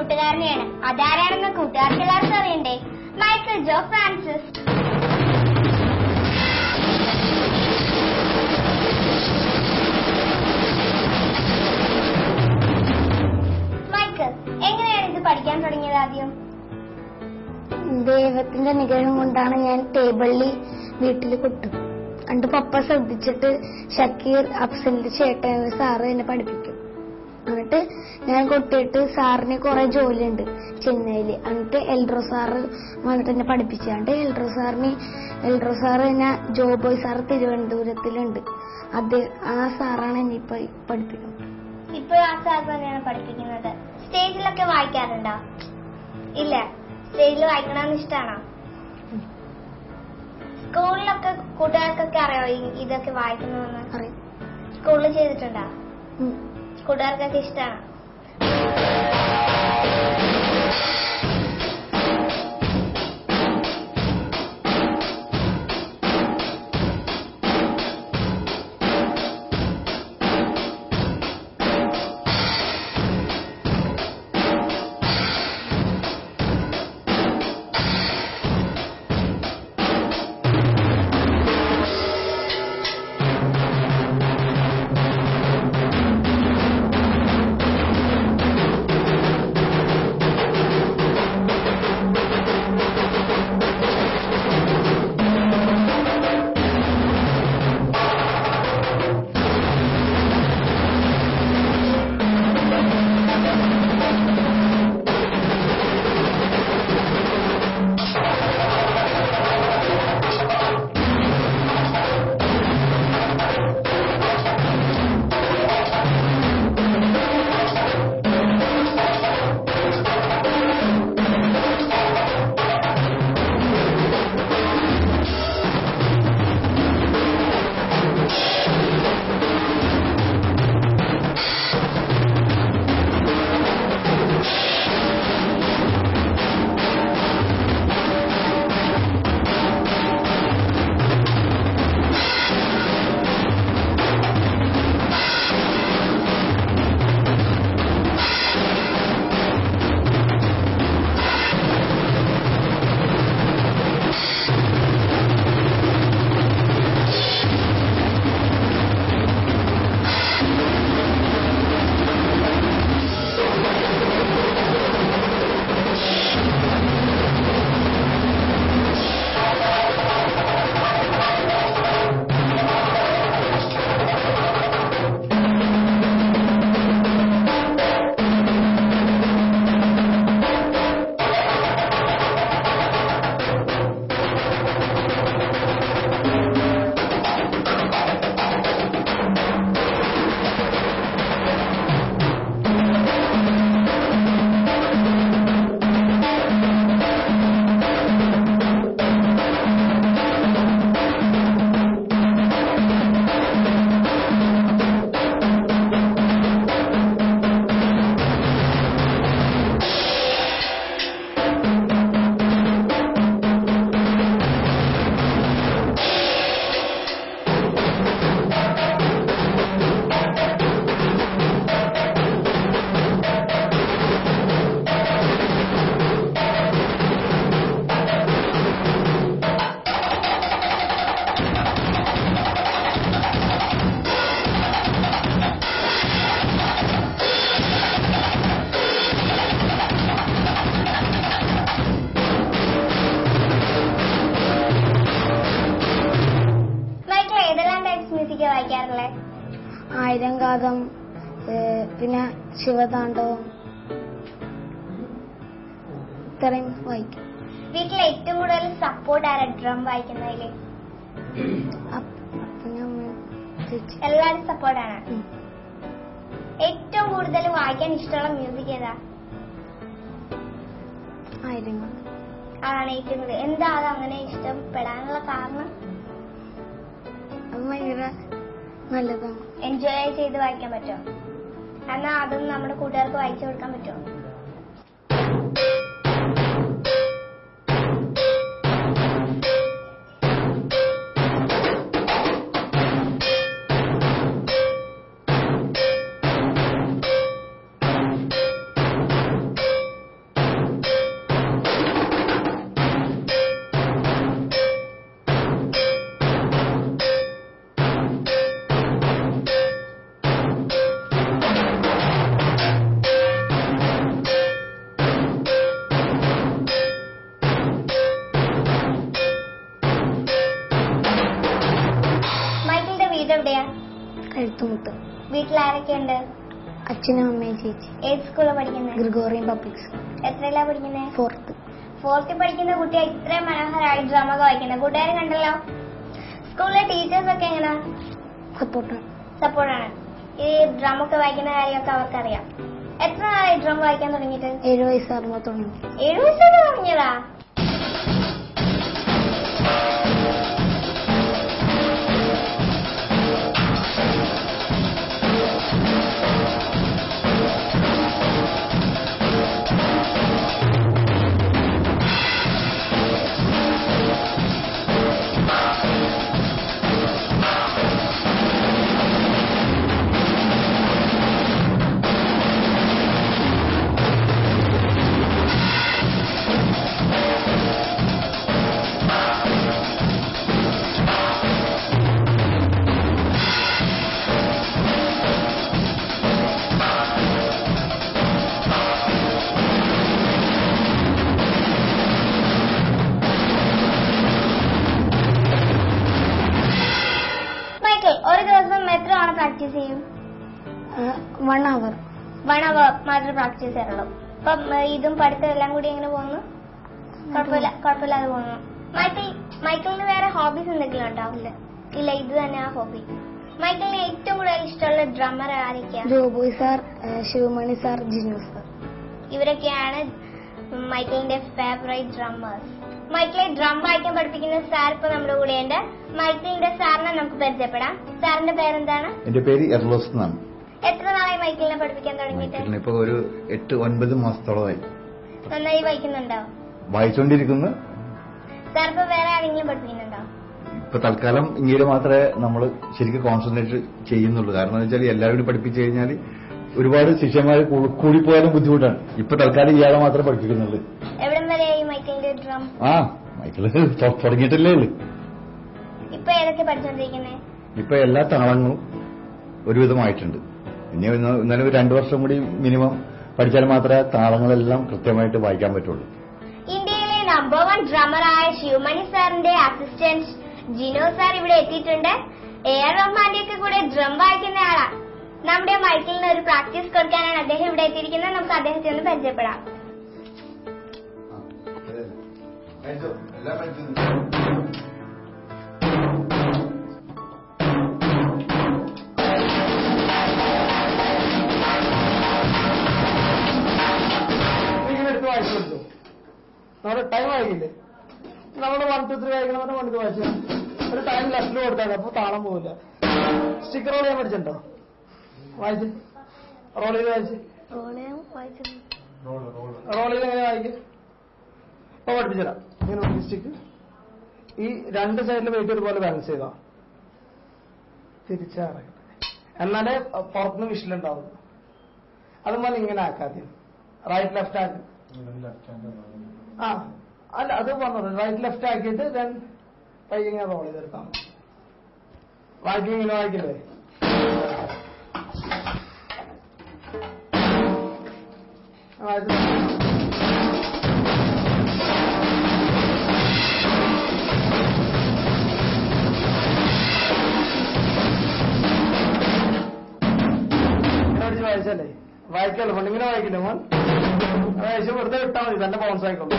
കൂട്ടുകാരനെയാണ് അതാരാണെന്ന് കൂട്ടുകാർക്ക് എല്ലാവർക്കും അറിയണ്ടേ മൈക്കിൾ ജോ ഫ്രാൻസിസ് മൈക്കിൾ എങ്ങനെയാണ് ഇത് പഠിക്കാൻ തുടങ്ങിയത് ആദ്യം ദൈവത്തിന്റെ അനുഗ്രഹം കൊണ്ടാണ് ഞാൻ ടേബിളിൽ വീട്ടിൽ കൊട്ടും അണ്ട് പപ്പ ശ്രദ്ധിച്ചിട്ട് ഷക്കീർ അഫ്സലിന്റെ ചേട്ടൻ സാറ് എന്നെ പഠിപ്പിക്കും എന്നിട്ട് ഞാൻ കൊട്ടിയിട്ട് സാറിന് കുറെ ജോലിയുണ്ട് ചെന്നൈയില് എന്നിട്ട് എൽഡ്രോ സാറ് വന്നിട്ട് എന്നെ പഠിപ്പിച്ചാണ്ട് എൽഡ്രോ സാറിന് എൽഡ്രോ സാറ് എന്നെ ജോബോയ് സാറ് തിരുവനന്തപുരത്തിലുണ്ട് അത് ആ സാറാണ് എന്നെ ഇപ്പൊ പഠിപ്പിക്കുന്നത് ഇപ്പോഴും ആ സാർ തന്നെയാണ് പഠിപ്പിക്കുന്നത് സ്റ്റേജിലൊക്കെ വായിക്കാറുണ്ടോ ഇല്ല സ്റ്റേജിൽ വായിക്കണമെന്ന് ഇഷ്ടമാണോ സ്കൂളിലൊക്കെ കൂട്ടുകാർക്കൊക്കെ അറിയോ ഈ- ഇതൊക്കെ വായിക്കണമെന്ന് അറിയാം സ്കൂളിൽ ചെയ്തിട്ടുണ്ടോ ഉം. കൂട്ടുകാർക്കൊക്കെ ഇഷ്ടമാണോ മൈക്കിൾ ഏതെല്ലാം ടൈപ്സ് മ്യൂസിക് വായിക്കാറുള്ളത് ആയിരം ഗാഥം ഏഹ് പിന്നെ ശിവതാണ്ഡവം ഇത്രയും വായിക്കും വീട്ടിൽ ഏറ്റവും കൂടുതൽ സപ്പോർട്ട് ആരാ ഡ്രം വായിക്കുന്നതില് അപ്പ- അപ്പനും അമ്മയും ചേച്ചി എല്ലാരും സപ്പോർട്ടാണ് ഉം. ഏറ്റവും കൂടുതൽ വായിക്കാൻ ഇഷ്ടമുള്ള മ്യൂസിക് ഏതാ ആയിരം ഗാഥം അതാണ് ഏറ്റവും കൂടുതൽ എന്താ അത് അങ്ങനെ ഇഷ്ടപ്പെടാനുള്ള കാരണം അത് ഭയങ്കര നല്ലതാണ് എൻജോയ് ചെയ്ത് വായിക്കാൻ പറ്റുമോ എന്നാ അതും നമ്മുടെ കൂട്ടുകാർക്ക് വായിച്ചു കൊടുക്കാൻ പറ്റുമോ വീട്ടിൽ ആരൊക്കെയുണ്ട് അച്ഛനും അമ്മയും ചേച്ചി ഏത് സ്കൂളിൽ പഠിക്കുന്നത് ഗ്രിഗോറിയൻ പബ്ലിക് സ്കൂൾ എത്രയിലാ പഠിക്കുന്നത് ഫോർത്ത് ഫോർത്തിൽ പഠിക്കുന്ന കുട്ടിയെ ഇത്രയും മനോഹരമായി ഡ്രാമ ഒക്കെ വായിക്കുന്നത് കൂട്ടുകാരും കണ്ടല്ലോ സ്കൂളിലെ ടീച്ചേഴ്സ് ഒക്കെ എങ്ങനെ സപ്പോർട്ടാണ് സപ്പോർട്ടാണ് ഈ ഡ്രം ഒക്കെ വായിക്കുന്ന കാര്യമൊക്കെ അവർക്കറിയാം എത്ര നാളായി ഡ്രം വായിക്കാൻ തുടങ്ങിയിട്ട് ഏഴ് വയസ്സാകുമ്പോൾ തുടങ്ങി ഏഴു വയസ്സൊക്കെ തുടങ്ങിയതാ മൈക്കിൾ ഒരു ദിവസം എത്ര തവണ പ്രാക്ടീസ് ചെയ്യും വൺ അവർ വൺ അവർ മാത്രമേ പ്രാക്ടീസ് ചെയ്യാറുള്ളൂ അപ്പം ഏഹ്, ഇതും പഠിത്തം എല്ലാം കൂടി എങ്ങനെ പോകുന്നു കുഴപ്പമില്ല കുഴപ്പമില്ലാതെ പോകുന്നു മൈക്കിൾ മൈക്കിളിന് വേറെ ഹോബീസ് എന്തെങ്കിലും ഉണ്ടാവില്ല ഇല്ല ഇത് തന്നെയാ ഹോബി മൈക്കിളിന് ഏറ്റവും കൂടുതൽ ഇഷ്ടമുള്ള ഡ്രമ്മർ ആരൊക്കെയാ ജോബോയ് സാർ ഏഹ് ശിവമണി സാർ ജിനു സാർ ഇവരൊക്കെയാണ് മൈക്കിളിന്റെ ഫേവറേറ്റ് ഡ്രമ്മേഴ്സ് മൈക്കിളെ ഡ്രം വായിക്കാൻ പഠിപ്പിക്കുന്ന സാർ ഇപ്പൊ നമ്മുടെ കൂടെയുണ്ട് മൈക്കിളിന്റെ സാറിനെ നമുക്ക് പരിചയപ്പെടാം സാറിന്റെ പേരെന്താണ് എന്റെ പേര് എർലോസ് എന്നാണ് എത്ര നാളായി മൈക്കിളിനെ പഠിപ്പിക്കാൻ തുടങ്ങിയിട്ട് ഇപ്പൊ ഒരു എട്ട് ഒൻപത് മാസത്തോളമായി നന്നായി വായിക്കുന്നുണ്ടോ വായിച്ചുകൊണ്ടിരിക്കുന്നു സാർ ഇപ്പൊ വേറെ ആരെങ്കിലും പഠിപ്പിക്കുന്നുണ്ടോ ഇപ്പൊ തൽക്കാലം ഇങ്ങനെ മാത്രമേ നമ്മൾ ശരിക്കും കോൺസെൻട്രേറ്റ് ചെയ്യുന്നുള്ളൂ കാരണം എന്ന് വെച്ചാൽ എല്ലാവരും കൂടി പഠിപ്പിച്ചു കഴിഞ്ഞാൽ ഒരുപാട് ശിഷ്യന്മാർ കൂടിപ്പോയാലും ബുദ്ധിമുട്ടാണ് ഇപ്പൊ തൽക്കാലം ഇയാളെ മാത്രമേ പഠിപ്പിക്കുന്നുള്ളൂ എവിടം വരെയായി മൈക്കിളിന്റെ ഡ്രം ആ മൈക്കിള് തൊ- തുടങ്ങിയിട്ടല്ലേ ഉള്ളു ഇപ്പൊ ഏതൊക്കെ പഠിച്ചോണ്ടിരിക്കുന്നേ ഇപ്പൊ എല്ലാ താളങ്ങളും ഒരുവിധമായിട്ടുണ്ട് ഇനി ഒന്ന് ഇന്നലെ ഒരു രണ്ടു വർഷം കൂടി മിനിമം പഠിച്ചാൽ മാത്രമേ താളങ്ങളെല്ലാം കൃത്യമായിട്ട് വായിക്കാൻ പറ്റുള്ളൂ ഇന്ത്യയിലെ നമ്പർ വൺ ഡ്രമറായ ശിവമണി സാറിന്റെ അസിസ്റ്റന്റ് ജിനോ സാർ ഇവിടെ എത്തിയിട്ടുണ്ട് എ ആർ റഹ്മാന്റെ ഒക്കെ കൂടെ ഡ്രം വായിക്കുന്ന ആളാ നമ്മുടെ മൈക്കിളിന് ഒരു പ്രാക്ടീസ് കൊടുക്കാനാണ് അദ്ദേഹം ഇവിടെ എത്തിയിരിക്കുന്നത് നമുക്ക് അദ്ദേഹത്തെ ഒന്ന് പരിചയപ്പെടാം ഇങ്ങനെ എടുത്ത് വായിച്ചു കൊടുത്തു നമ്മുടെ ടൈം വായിക്കില്ലേ നമ്മൾ വൺ ടു ത്രീ വായിക്കണം വൺ ടു വായിച്ചു ഒരു ടൈം ലെഫ്റ്റിൽ കൊടുത്താൽ അപ്പൊ താളം പോവില്ല സ്റ്റിക്കർ റോൾ ചെയ്യാൻ പഠിച്ചിട്ടുണ്ടോ വായിച്ച് റോൾ ചെയ്ത് വായിച്ച് റോൾ ചെയ്ത് എങ്ങനെ വായിക്കും അപ്പൊ പഠിപ്പിച്ചുതരാം ഇങ്ങനെ നോക്കി സ്റ്റിക്ക് ഈ രണ്ട് സൈഡിൽ വെയിറ്റ് ഒരുപോലെ ബാലൻസ് ചെയ്തോ തിരിച്ചിറങ്ങട്ടെ എന്നാലേ പുറത്തുനിന്ന് വിഷലുണ്ടാവും അതുപോലെ ഇങ്ങനെ ആക്കാദ്യം റൈറ്റ് ലെഫ്റ്റ് ആക്കി ആ അല്ല അത് പറഞ്ഞത് റൈറ്റ് ലെഫ്റ്റ് ആക്കിയിട്ട് ദെൻ പയ്യെ ഇങ്ങനെ റോൾ ചെയ്തെടുക്കാം വായിക്കും ഇങ്ങനെ വായിക്കില്ലേ ആ, വായിച്ചു. ഇങ്ങനെ അടിച്ച് വായിച്ചല്ലേ വായിക്കല്ലോ പെണ്ണിങ്ങനെ വായിക്കില്ലേ മോൻ വായിച്ച് വെറുതെ വിട്ടാൽ മതി തന്നെ ബൗൺസ് ആയിക്കോളും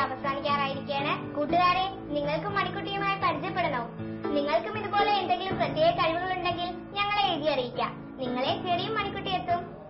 അവസാനിക്കാറായിരിക്കുകയാണ് കൂട്ടുകാരെ നിങ്ങൾക്കും മണിക്കുട്ടിയുമായി പരിചയപ്പെടണോ നിങ്ങൾക്കും ഇതുപോലെ എന്തെങ്കിലും പ്രത്യേക കഴിവുകളുണ്ടെങ്കിൽ ഞങ്ങളെ എഴുതി അറിയിക്കാം നിങ്ങളെ ചെറിയ മണിക്കുട്ടി എത്തും